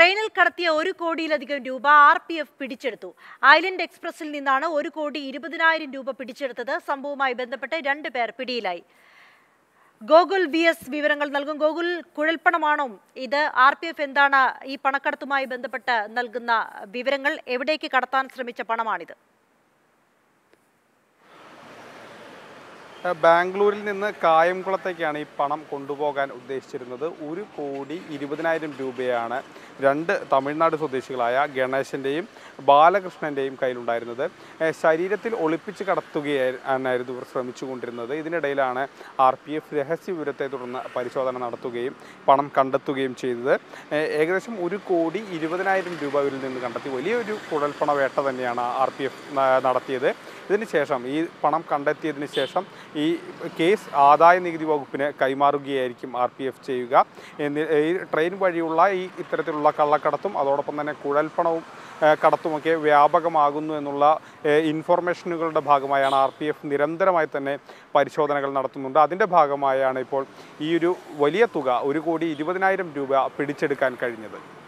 ട്രെയിനിൽ കടത്തിയ ഒരു കോടിയിലധികം രൂപ ആർ പി എഫ് പിടിച്ചെടുത്തു ഐലൻഡ് എക്സ്പ്രസിൽ നിന്നാണ് ഒരു കോടി ഇരുപതിനായിരം രൂപ പിടിച്ചെടുത്തത് സംഭവവുമായി ബന്ധപ്പെട്ട് രണ്ട് പേർ പിടിയിലായി ഗോകുൽ വി എസ് വിവരങ്ങൾ നൽകും ഗോകുൽ കുഴൽപ്പണമാണോ ഇത് ആർ പി എഫ് എന്താണ് ഈ പണക്കടത്തുമായി ബന്ധപ്പെട്ട് നൽകുന്ന വിവരങ്ങൾ എവിടേക്ക് കടത്താൻ ശ്രമിച്ച പണമാണിത് ബാംഗ്ലൂരിൽ നിന്ന് കായംകുളത്തേക്കാണ് ഈ പണം കൊണ്ടുപോകാൻ ഉദ്ദേശിച്ചിരുന്നത് ഒരു കോടി ഇരുപതിനായിരം രൂപയാണ് രണ്ട് തമിഴ്നാട് സ്വദേശികളായ ഗണേശൻ്റെയും ബാലകൃഷ്ണൻ്റെയും കയ്യിലുണ്ടായിരുന്നത് ഏഹ് ശരീരത്തിൽ ഒളിപ്പിച്ച് കടത്തുകയായിരുന്നു ഇവർ ശ്രമിച്ചുകൊണ്ടിരുന്നത് ഇതിനിടയിലാണ് ആർ പി എഫ് രഹസ്യ വിവരത്തെ തുടർന്ന് പരിശോധന നടത്തുകയും പണം കണ്ടെത്തുകയും ചെയ്തത് ഏഹ് ഏകദേശം ഒരു കോടി ഇരുപതിനായിരം രൂപ ഇവരിൽ നിന്ന് കണ്ടെത്തി വലിയൊരു കുഴൽപ്പണ വേട്ട തന്നെയാണ് ആർ പി എഫ് നടത്തിയത് ഇതിന് ശേഷം ഈ പണം കണ്ടെത്തിയതിന് ശേഷം ഈ കേസ് ആദായ നികുതി വകുപ്പിന് കൈമാറുകയായിരിക്കും ആർ പി എഫ് ചെയ്യുക എന്നി- ഈ ട്രെയിൻ വഴിയുള്ള ഈ ഇത്തരത്തിലുള്ള കള്ളക്കടത്തും അതോടൊപ്പം തന്നെ കുഴൽപ്പണവും ഏഹ് കടത്തുമൊക്കെ വ്യാപകമാകുന്നു എന്നുള്ള ഏഹ് ഇൻഫോർമേഷനുകളുടെ ഭാഗമായാണ് ആർ പി എഫ് നിരന്തരമായി തന്നെ പരിശോധനകൾ നടത്തുന്നുണ്ട് അതിൻ്റെ ഭാഗമായാണ് ഇപ്പോൾ ഈ ഒരു വലിയ തുക ഒരു കോടി ഇരുപതിനായിരം രൂപ പിടിച്ചെടുക്കാൻ കഴിഞ്ഞത്